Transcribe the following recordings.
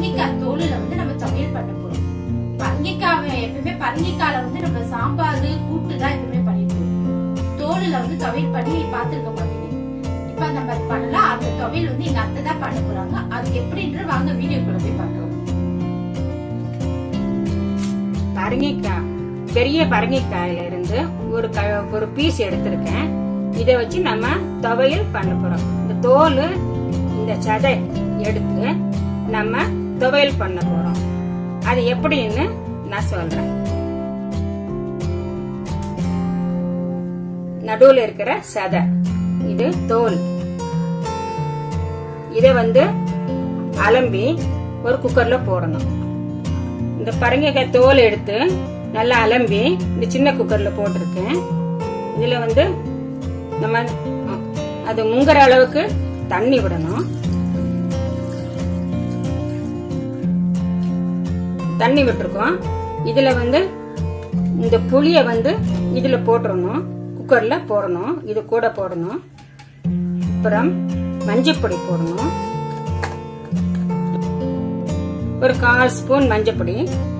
பரங்கிக்காய் தோலுல வந்து நம்ம சமையல் பண்ண போறோம் பரங்கிக்காவை எப்பவுமே பரங்கிக்கால வந்து நம்ம சாம்பார் கூட்டு தான் எப்பவுமே பண்ணிருப்போம் தோலுல வந்து துவையல் பண்ணி பார்த்திருக்க மாட்டீங்க இப்ப நம்ம அது பண்ணலாம் அந்த துவையல் வந்து எங்க அத்தை தான் பண்ண போறாங்க அது எப்படின்ற வாங்க வீடியோக்குள்ள போய் பார்க்கலாம் பரங்கிக்காய் பெரிய பரங்கிக்காயில இருந்து ஒரு க ஒரு பீஸ் எடுத்திருக்கேன் இதை வச்சு நம்ம துவையல் பண்ண போறோம் இந்த தோல் இந்த சதை எடுத்து நம்ம துவையல் பண்ண போறோம் அது எப்படின்னு நான் சொல்றேன் நடுவுல இருக்கிற சதை இது தோல் இதை வந்து அலம்பி ஒரு குக்கர்ல போடணும் இந்த பரங்கிக்காய் தோல் எடுத்து நல்லா அலம்பி இந்த சின்ன குக்கர்ல போட்டிருக்கேன் இதுல வந்து நம்ம அஹ், அது முங்குற அளவுக்கு தண்ணி விடணும் தண்ணி விட்டுருக்கோம் இதுல வந்து இந்த புளிய வந்து இதுல போட்டுறணும் குக்கர்ல போடணும் இது கூட போடணும் அப்புறம் மஞ்சப்பொடி போடணும் ஒரு கால் ஸ்பூன் மஞ்சப்பொடி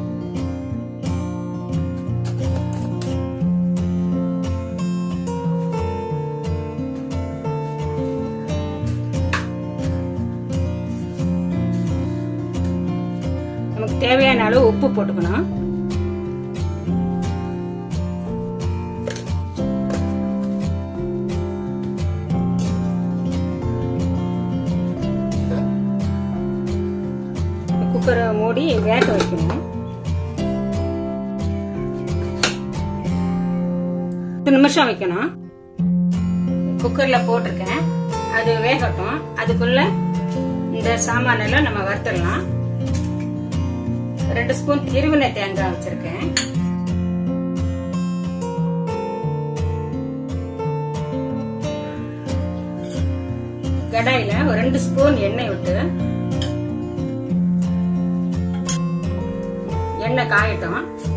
நமக்கு தேவையான அளவு உப்பு போட்டுக்கணும் குக்கரை மூடி வேக வைக்கணும் பத்து நிமிஷம் வைக்கணும் குக்கர்ல போட்டிருக்கேன் அது வேகட்டும் அதுக்குள்ள இந்த சாமான எல்லாம் நம்ம வறுத்துடலாம் ரெண்டு ஸ்பூன் திருவின தேங்காய் வச்சிருக்கேன் கடாயில ஒரு ரெண்டு ஸ்பூன் எண்ணெய் விட்டு எண்ணெய் காயட்டும்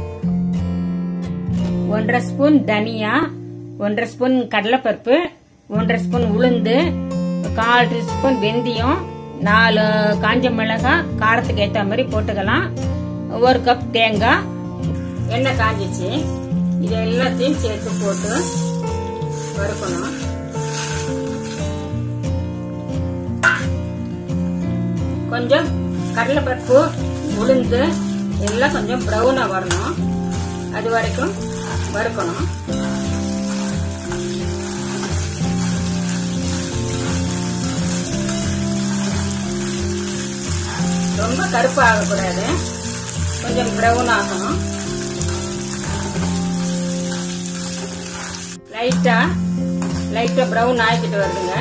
ஒன்றரை ஸ்பூன் தனியா ஒன்றரை ஸ்பூன் கடலைப்பருப்பு ஒன்றரை ஸ்பூன் உளுந்து கால் டீஸ்பூன் வெந்தயம் நாலு காஞ்ச மிளகாய் காரத்துக்கு ஏற்ற மாதிரி போட்டுக்கலாம் ஒரு கப் தேங்காய் எண்ணெய் காஞ்சிச்சு இது எல்லாத்தையும் சேர்த்து போட்டு வறுக்கணும் கொஞ்சம் கடலைப்பருப்பு உளுந்து எல்லாம் கொஞ்சம் ப்ரௌனா வரணும் அது வரைக்கும் வறுக்கணும் ரொம்ப கருப்பு ஆகக்கூடாது கொஞ்சம் ப்ரௌன் ஆகணும் லைட்டா லைட்டா ப்ரௌன் ஆகிக்கிட்டு வருதுங்க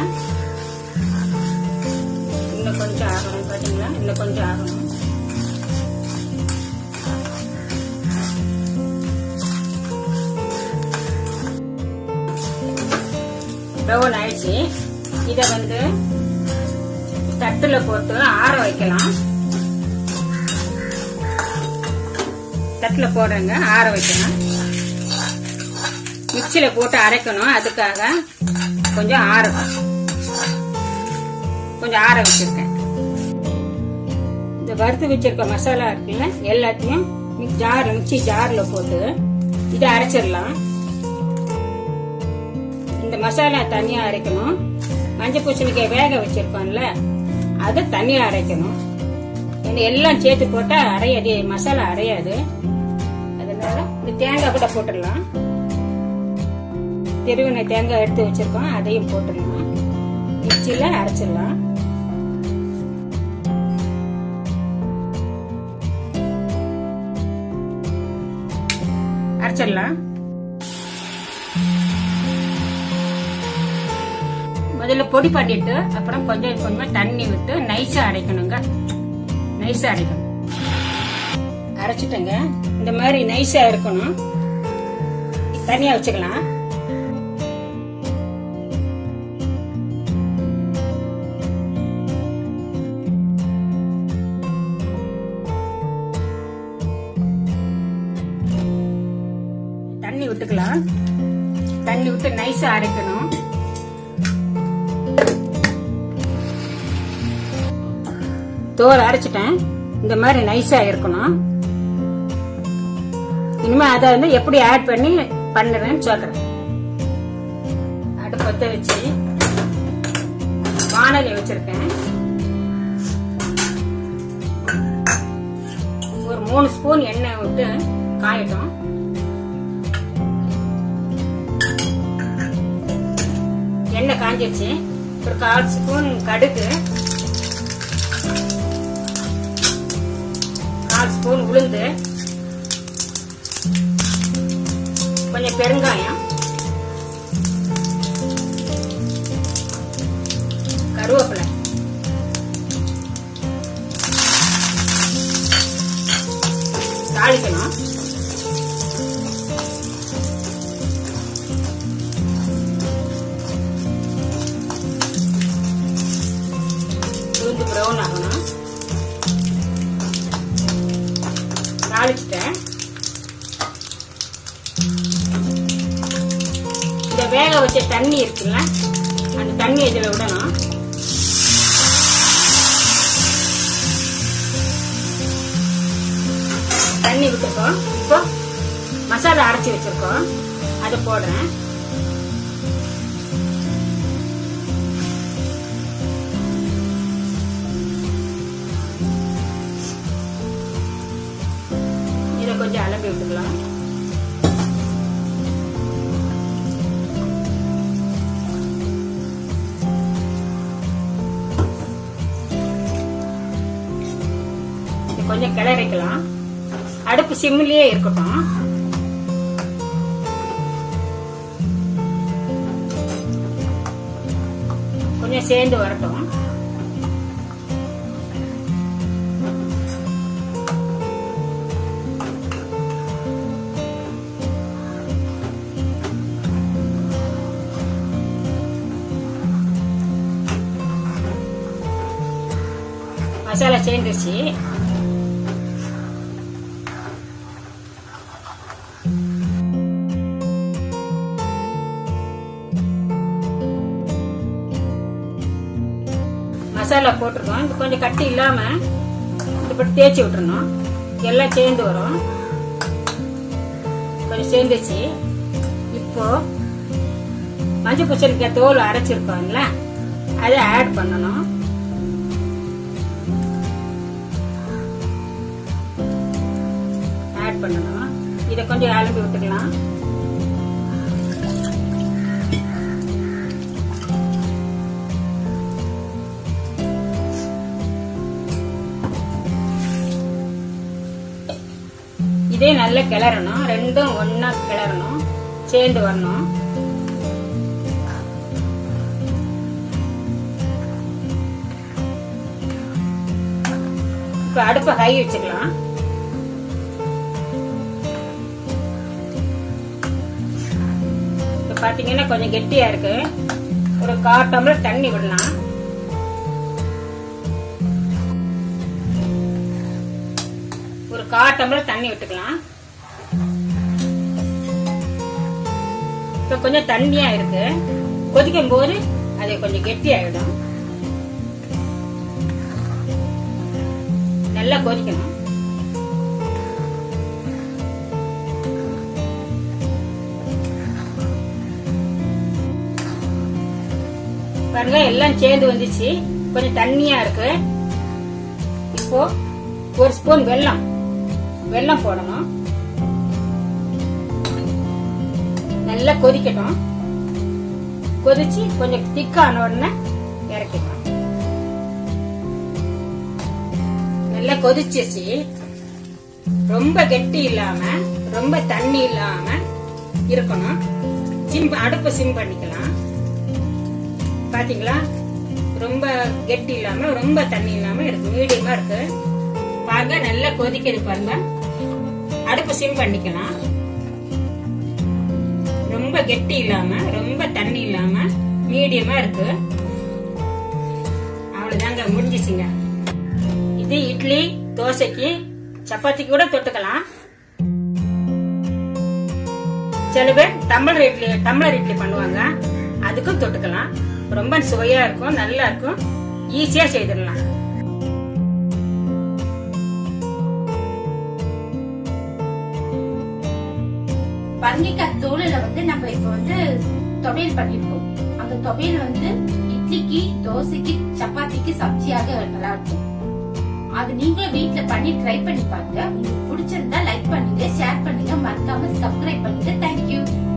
இன்னும் கொஞ்சம் ஆகணும் பாத்தீங்களா இன்னும் கொஞ்சம் ஆகணும் ப்ரௌன் ஆயிடுச்சு இத வந்து தட்டுல போட்டு ஆற வைக்கலாம் தட்டுல போடுறேங்க ஆற வைக்கலாம் மிக்சியில போட்டு அரைக்கணும் அதுக்காக கொஞ்சம் ஆறணும் கொஞ்சம் ஆற வச்சிருக்கேன் இந்த வறுத்து வச்சிருக்க மசாலா இருக்குல்ல எல்லாத்தையும் ஜார் மிக்சி ஜார்ல போட்டு இதை அரைச்சிடலாம் இந்த மசாலா தனியா அரைக்கணும் மஞ்சள் பூசணிக்காய் வேக வச்சிருக்கோம்ல அதை தனியா அரைக்கணும் ஏன்னா எல்லாம் சேர்த்து போட்டா அரையாது மசாலா அரையாது அதனால இந்த தேங்காய் கூட போட்டுடலாம் திருவினை தேங்காய் எடுத்து வச்சிருக்கோம் அதையும் போட்டுடலாம் மிக்சியில அரைச்சிடலாம் அரைச்சிடலாம் முதல்ல பொடி பண்ணிட்டு அப்புறம் கொஞ்சம் கொஞ்சமா தண்ணி விட்டு நைஸா அரைக்கணுங்க நைஸா அரைக்கணும் அரைச்சிட்டேங்க இந்த மாதிரி நைஸா இருக்கணும் தனியா வச்சுக்கலாம் தண்ணி விட்டுக்கலாம் தண்ணி விட்டு நைஸா அரைக்கணும் தோல் அரைச்சிட்டேன் இந்த மாதிரி நைஸா இருக்கணும் இனிமே அதை வந்து எப்படி ஆட் பண்ணி பண்ணுறேன்னு சொல்றேன் அடுப்பு பத்த வச்சு வானலி வச்சிருக்கேன் ஒரு மூணு ஸ்பூன் எண்ணெய் விட்டு காயட்டும் எண்ணெய் காஞ்சிருச்சு ஒரு கால் ஸ்பூன் கடுகு கால் ஸ்பூன் உளுந்து கொஞ்சம் பெருங்காயம் கருவேப்பிலை தாளிக்கணும் உளுந்து ப்ரௌன் ஆகணும் தாளிச்சிட்டேன் இந்த வேக வச்ச தண்ணி இருக்குல்ல அந்த தண்ணி இதில் விடணும் தண்ணி விட்டுருக்கோம் இப்போ மசாலா அரைச்சி வச்சிருக்கோம் அதை போடுறேன் இதை கொஞ்சம் அலம்பி விட்டுக்கலாம் இது கொஞ்சம் கிளறிக்கலாம் அடுப்பு சிம்மிலேயே இருக்கட்டும் கொஞ்சம் சேர்ந்து வரட்டும் மசாலா சேர்ந்துருச்சு மசாலா போட்டிருக்கோம் இது கொஞ்சம் கட்டி இல்லாம இப்படி தேய்ச்சி விட்டுறணும் எல்லாம் சேர்ந்து வரும் கொஞ்சம் சேர்ந்துச்சு இப்போ மஞ்சள் பூசணிக்காய் தோல் அரைச்சிருக்கோம்ல அதை ஆட் பண்ணணும் ஆட் பண்ணணும் இதை கொஞ்சம் அலம்பி விட்டுக்கலாம் இதே நல்லா கிளறணும் ரெண்டும் ஒன்னா கிளறணும் சேர்ந்து வரணும் இப்ப அடுப்பை ஹை வச்சுக்கலாம் இப்ப பாத்தீங்கன்னா கொஞ்சம் கெட்டியா இருக்கு ஒரு கால் டம்ளர் தண்ணி விடலாம் ஒரு கால் டம்ளர் தண்ணி விட்டுக்கலாம் இப்ப கொஞ்சம் தண்ணியா இருக்கு கொதிக்கும் போது அது கொஞ்சம் கெட்டி ஆயிடும் நல்லா கொதிக்கணும் பாருங்க எல்லாம் சேர்ந்து வந்துச்சு கொஞ்சம் தண்ணியா இருக்கு இப்போ ஒரு ஸ்பூன் வெல்லம் வெல்லம் போடணும் நல்லா கொதிக்கட்டும் கொதிச்சு கொஞ்சம் திக்கான உடனே இறக்கிடலாம் நல்லா கொதிச்சிச்சு ரொம்ப கெட்டி இல்லாம ரொம்ப தண்ணி இல்லாம இருக்கணும் சிம் அடுப்பு சிம் பண்ணிக்கலாம் பாத்தீங்களா ரொம்ப கெட்டி இல்லாம ரொம்ப தண்ணி இல்லாம இருக்கு மீடியமா இருக்கு பாருங்க நல்லா கொதிக்குது பாருங்க அடுப்பு சிம் பண்ணிக்கலாம் ரொம்ப கெட்டி இல்லாம ரொம்ப தண்ணி இல்லாம மீடியமா இருக்கு அவ்வளவுதாங்க முடிஞ்சிச்சுங்க இது இட்லி தோசைக்கு சப்பாத்திக்கு கூட தொட்டுக்கலாம் சில பேர் டம்ளர் இட்லி டம்ளர் இட்லி பண்ணுவாங்க அதுக்கும் தொட்டுக்கலாம் ரொம்ப சுவையா இருக்கும் நல்லா இருக்கும் ஈஸியா செய்திடலாம் பரங்கிக்காய் தோலுல வந்து நம்ம இப்ப வந்து துவையல் பண்ணிருக்கோம் அந்த துவையல் வந்து இட்லிக்கு தோசைக்கு சப்பாத்திக்கு சப்ஜியாக நல்லா இருக்கும் அது நீங்களும் வீட்ல பண்ணி ட்ரை பண்ணி பாருங்க உங்களுக்கு பிடிச்சிருந்தா லைக் பண்ணுங்க ஷேர் பண்ணுங்க மறக்காம சப்ஸ்கிரைப் பண்ணுங்க தேங்க்யூ